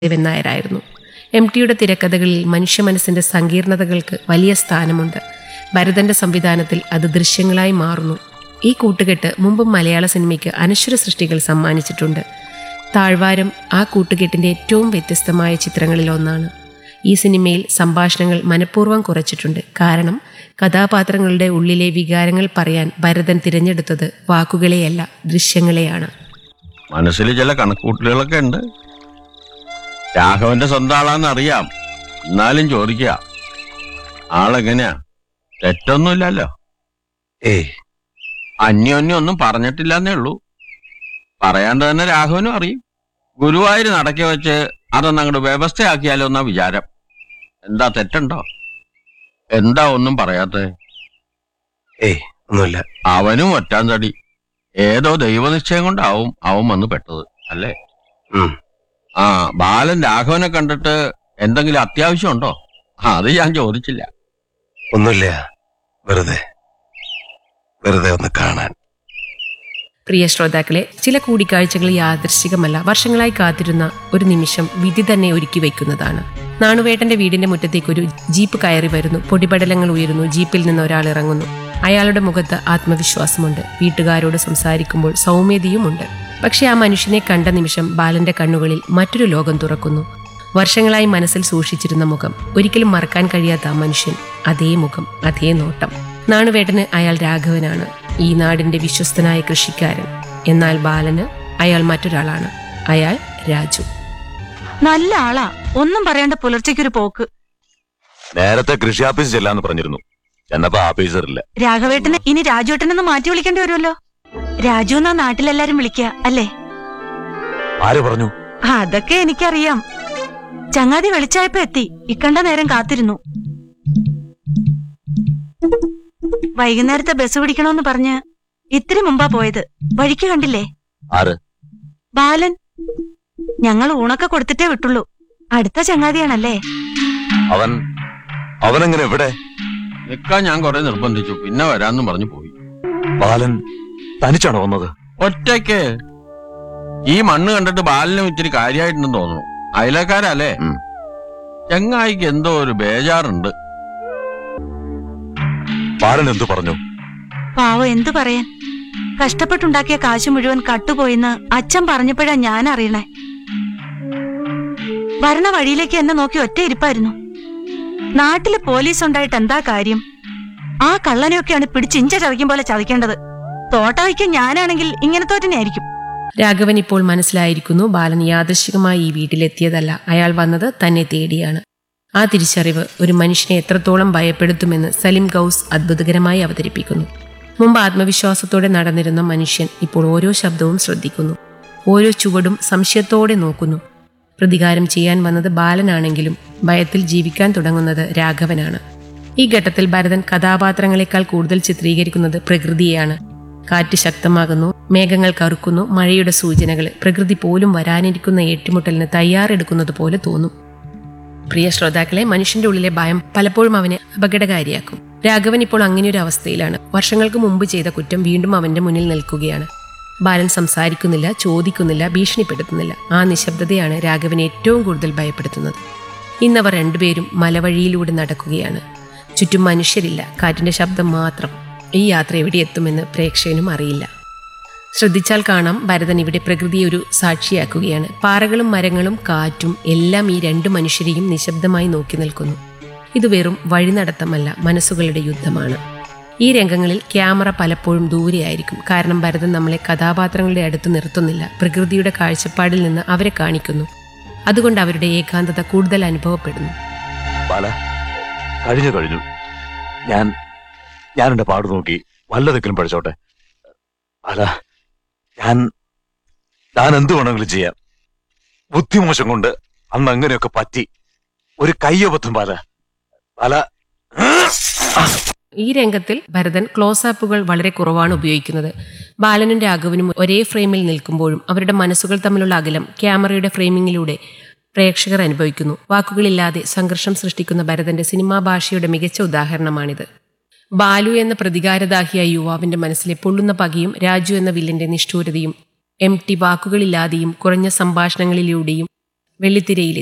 ദേവൻ നായരായിരുന്നു M ടിയുടെ തിരക്കഥകളിൽ മനുഷ്യ മനസ്സിന്റെ സങ്കീർണതകൾക്ക് വലിയ സ്ഥാനമുണ്ട് ഭരതന്റെ സംവിധാനത്തിൽ അത് ദൃശ്യങ്ങളായി മാറുന്നു ഈ കൂട്ടുകെട്ട് മുമ്പും മലയാള സിനിമയ്ക്ക് അനശ്വര സൃഷ്ടികൾ സമ്മാനിച്ചിട്ടുണ്ട് താഴ്വാരം ആ കൂട്ടുകെട്ടിന്റെ ഏറ്റവും വ്യത്യസ്തമായ ചിത്രങ്ങളിൽ ഒന്നാണ് ഈ സിനിമയിൽ സംഭാഷണങ്ങൾ മനഃപൂർവ്വം കുറച്ചിട്ടുണ്ട് കാരണം കഥാപാത്രങ്ങളുടെ ഉള്ളിലെ വികാരങ്ങൾ പറയാൻ ഭരതൻ തിരഞ്ഞെടുത്തത് വാക്കുകളെയല്ല ദൃശ്യങ്ങളെയാണ് മനസ്സിൽ ചില കണക്കൂട്ടലുകളൊക്കെ ഉണ്ട് രാഘവന്റെ സ്വന്തം ആളാന്ന് അറിയാം എന്നാലും ചോദിക്കുക ആളെങ്ങനെയാ തെറ്റൊന്നുമില്ലല്ലോ ഏയ് അന്യോന്യം ഒന്നും പറഞ്ഞിട്ടില്ലെന്നേ ഉള്ളൂ പറയാണ്ട് തന്നെ രാഘവനും അറിയും ഗുരുവായൂർ നടക്കി വെച്ച് അതൊന്ന് അങ്ങോട്ട് വ്യവസ്ഥയാക്കിയാലോ എന്നാ വിചാരം എന്താ തെറ്റുണ്ടോ എന്താ ഒന്നും പറയാത്തത് ഏയ് ഒന്നുമില്ല അവനും ഒറ്റാൻ തടി ഏതോ ദൈവനിശ്ചയം കൊണ്ടാവും അവൻ വന്ന് പെട്ടത് അല്ലേ ഉം. ആ ബാലൻ രാഘവനെ കണ്ടിട്ട് എന്തെങ്കിലും അത്യാവശ്യമുണ്ടോ ആ, അത് ഞാൻ ചോദിച്ചില്ല ഒന്നുമില്ല വെറുതെ വെറുതെ ഒന്ന് കാണാൻ പ്രിയ ശ്രോതാക്കളെ ചില കൂടിക്കാഴ്ചകൾ യാദൃശ്ചികമല്ല വർഷങ്ങളായി കാത്തിരുന്ന ഒരു നിമിഷം വിധി തന്നെ ഒരുക്കി വയ്ക്കുന്നതാണ് നാണുവേട്ടന്റെ വീടിന്റെ മുറ്റത്തേക്ക് ഒരു ജീപ്പ് കയറി വരുന്നു പൊടിപടലങ്ങൾ ഉയരുന്നു ജീപ്പിൽ നിന്ന് ഒരാൾ ഇറങ്ങുന്നു അയാളുടെ മുഖത്ത് ആത്മവിശ്വാസമുണ്ട് വീട്ടുകാരോട് സംസാരിക്കുമ്പോൾ സൗമ്യതയുമുണ്ട് പക്ഷെ ആ മനുഷ്യനെ കണ്ട നിമിഷം ബാലന്റെ കണ്ണുകളിൽ മറ്റൊരു ലോകം തുറക്കുന്നു വർഷങ്ങളായി മനസ്സിൽ സൂക്ഷിച്ചിരുന്ന മുഖം ഒരിക്കലും മറക്കാൻ കഴിയാത്ത ആ മനുഷ്യൻ അതേ മുഖം അതേ നോട്ടം നാണുവേട്ടന് അയാൾ രാഘവനാണ് ഈ നാടിന്റെ വിശ്വസ്തനായ കൃഷിക്കാരൻ എന്നാൽ ബാലന് അയാൾ മറ്റൊരാളാണ് അയാൾ രാജു നല്ല ആളാ ഒന്നും പറയാണ്ട് പുലർച്ചയ്ക്കൊരു പോക്ക് നേരത്തെ കൃഷി ഓഫീസ് ചെല്ലാന്ന് പറഞ്ഞിരുന്നു ചെന്നപ്പോ ഓഫീസർ ഇല്ല രാഘവേട്ടന് ഇനി രാജുവേട്ടനെന്ന് മാറ്റി വിളിക്കേണ്ടി വരുമല്ലോ രാജു എന്നാ നാട്ടിലെല്ലാരും വിളിക്കുക അല്ലേ ആര് പറഞ്ഞു അതൊക്കെ എനിക്കറിയാം ചങ്ങാതി വെളിച്ചായപ്പോ എത്തി ഇക്കണ്ട നേരം കാത്തിരുന്നു വൈകുന്നേരത്തെ ബസ് പിടിക്കണോന്ന് പറഞ്ഞ് ഇത്തിരി മുമ്പാ പോയത് വഴിക്ക് കണ്ടില്ലേ ആര് ബാലൻ ഞങ്ങൾ ഊണൊക്കെ കൊടുത്തിട്ടേ വിട്ടുള്ളൂ അടുത്ത ചങ്ങാതിയാണല്ലേ അവൻ അവനെങ്ങനെ എവിടെ നിൽക്കാൻ ഞാൻ കുറെ നിർബന്ധിച്ചു പിന്നെ വരാന്നും പറഞ്ഞു പോയി ബാലൻ തനിച്ചാണോ വന്നത് ഒറ്റയ്ക്ക് ഈ മണ്ണ് കണ്ടിട്ട് ബാലിനും ഇത്തിരി കാര്യമായിട്ടുണ്ടെന്ന് തോന്നുന്നു അയലക്കാരല്ലേ ഉം. ചെങ്ങായിക്ക് എന്തോ ഒരു ബേജാറുണ്ട് ബാലൻ എന്തു പറഞ്ഞു പാവം എന്തു പറയാൻ കഷ്ടപ്പെട്ടുണ്ടാക്കിയ കാശ് മുഴുവൻ കട്ടുപോയിന്ന് അച്ഛൻ പറഞ്ഞപ്പോഴാ ഞാൻ അറിയണേ വരണ വഴിയിലേക്ക് എന്നെ നോക്കി ഒറ്റ ഇരിപ്പായിരുന്നു നാട്ടില് പോലീസ് ഉണ്ടായിട്ട് എന്താ കാര്യം ആ കള്ളനെയൊക്കെയാണ് പിടിച്ചിഞ്ച ചതയ്ക്കും പോലെ ചതയ്ക്കേണ്ടത് തോട്ട വയ്ക്കാൻ ഞാനാണെങ്കിൽ ഇങ്ങനത്തെ ആയിരിക്കും രാഘവൻ ഇപ്പോൾ മനസ്സിലായിരിക്കുന്നു ബാലൻ യാദൃശികമായി ഈ വീട്ടിലെത്തിയതല്ല അയാൾ വന്നത് തന്നെ തേടിയാണ് ആ തിരിച്ചറിവ് ഒരു മനുഷ്യനെ എത്രത്തോളം ഭയപ്പെടുത്തുമെന്ന് സലിം ഗൌസ് അത്ഭുതകരമായി അവതരിപ്പിക്കുന്നു മുമ്പ് ആത്മവിശ്വാസത്തോടെ നടന്നിരുന്ന മനുഷ്യൻ ഇപ്പോൾ ഓരോ ശബ്ദവും ശ്രദ്ധിക്കുന്നു ഓരോ ചുവടും സംശയത്തോടെ നോക്കുന്നു പ്രതികാരം ചെയ്യാൻ വന്നത് ബാലനാണെങ്കിലും ഭയത്തിൽ ജീവിക്കാൻ തുടങ്ങുന്നത് രാഘവനാണ് ഈ ഘട്ടത്തിൽ ഭരതൻ കഥാപാത്രങ്ങളെക്കാൾ കൂടുതൽ ചിത്രീകരിക്കുന്നത് പ്രകൃതിയെയാണ് കാറ്റ് ശക്തമാകുന്നു മേഘങ്ങൾ കറുക്കുന്നു മഴയുടെ സൂചനകൾ പ്രകൃതി പോലും വരാനിരിക്കുന്ന ഏറ്റുമുട്ടലിന് തയ്യാറെടുക്കുന്നത് പോലെ തോന്നും പ്രിയ ശ്രോതാക്കളെ മനുഷ്യന്റെ ഉള്ളിലെ ഭയം പലപ്പോഴും അവനെ അപകടകാരിയാക്കും രാഘവൻ ഇപ്പോൾ അങ്ങനെ ഒരു അവസ്ഥയിലാണ് വർഷങ്ങൾക്ക് മുമ്പ് ചെയ്ത കുറ്റം വീണ്ടും അവന്റെ മുന്നിൽ നിൽക്കുകയാണ് ബാലൻ സംസാരിക്കുന്നില്ല ചോദിക്കുന്നില്ല ഭീഷണിപ്പെടുത്തുന്നില്ല ആ നിശബ്ദതയാണ് രാഘവനെ ഏറ്റവും കൂടുതൽ ഭയപ്പെടുത്തുന്നത് ഇന്നവർ രണ്ടുപേരും മലവഴിയിലൂടെ നടക്കുകയാണ് ചുറ്റും മനുഷ്യരില്ല കാറ്റിന്റെ ശബ്ദം മാത്രം ഈ യാത്ര എവിടെ എത്തുമെന്ന് പ്രേക്ഷകനും അറിയില്ല ശ്രദ്ധിച്ചാൽ കാണാം ഭരതൻ ഇവിടെ പ്രകൃതിയെ ഒരു സാക്ഷിയാക്കുകയാണ് പാറകളും മരങ്ങളും കാറ്റും എല്ലാം ഈ രണ്ട് മനുഷ്യരെയും നിശബ്ദമായി നോക്കി നിൽക്കുന്നു ഇത് വെറും വഴിനടത്തമല്ല മനസ്സുകളുടെ യുദ്ധമാണ് ഈ രംഗങ്ങളിൽ ക്യാമറ പലപ്പോഴും ദൂരെയായിരിക്കും കാരണം ഭരതൻ നമ്മളെ കഥാപാത്രങ്ങളുടെ അടുത്ത് നിർത്തുന്നില്ല പ്രകൃതിയുടെ കാഴ്ചപ്പാടിൽ നിന്ന് അവരെ കാണിക്കുന്നു അതുകൊണ്ട് അവരുടെ ഏകാന്തത കൂടുതൽ അനുഭവപ്പെടുന്നു ബാല കഴിഞ്ഞു കഴിഞ്ഞു ഞാൻ ഞാൻ എന്റെ പാട് നോക്കി വല്ലതെങ്കിലും പഠിച്ചോട്ടെ ബാല ഞാൻ ഞാൻ എന്ത് വേണമെങ്കിലും ചെയ്യാം ബുദ്ധിമോശം കൊണ്ട് അന്ന് അങ്ങനെയൊക്കെ പറ്റി ഒരു കയ്യബദ്ധം ബാല ബാല ഈ രംഗത്തിൽ ഭരതൻ ക്ലോസാപ്പുകൾ വളരെ കുറവാണ് ഉപയോഗിക്കുന്നത് ബാലനും രാഘവനും ഒരേ ഫ്രെയിമിൽ നിൽക്കുമ്പോഴും അവരുടെ മനസ്സുകൾ തമ്മിലുള്ള അകലം ക്യാമറയുടെ ഫ്രെയിമിങ്ങിലൂടെ പ്രേക്ഷകർ അനുഭവിക്കുന്നു വാക്കുകളില്ലാതെ സംഘർഷം സൃഷ്ടിക്കുന്ന ഭരതന്റെ സിനിമാ ഭാഷയുടെ മികച്ച ഉദാഹരണമാണിത് ബാലു എന്ന പ്രതികാരദാഹിയായ യുവാവിന്റെ മനസ്സിലെ പൊള്ളുന്ന പകയും രാജു എന്ന വില്ലന്റെ നിഷ്ഠൂരതയും എം ടി വാക്കുകളില്ലാതെയും കുറഞ്ഞ സംഭാഷണങ്ങളിലൂടെയും വെള്ളിത്തിരയിൽ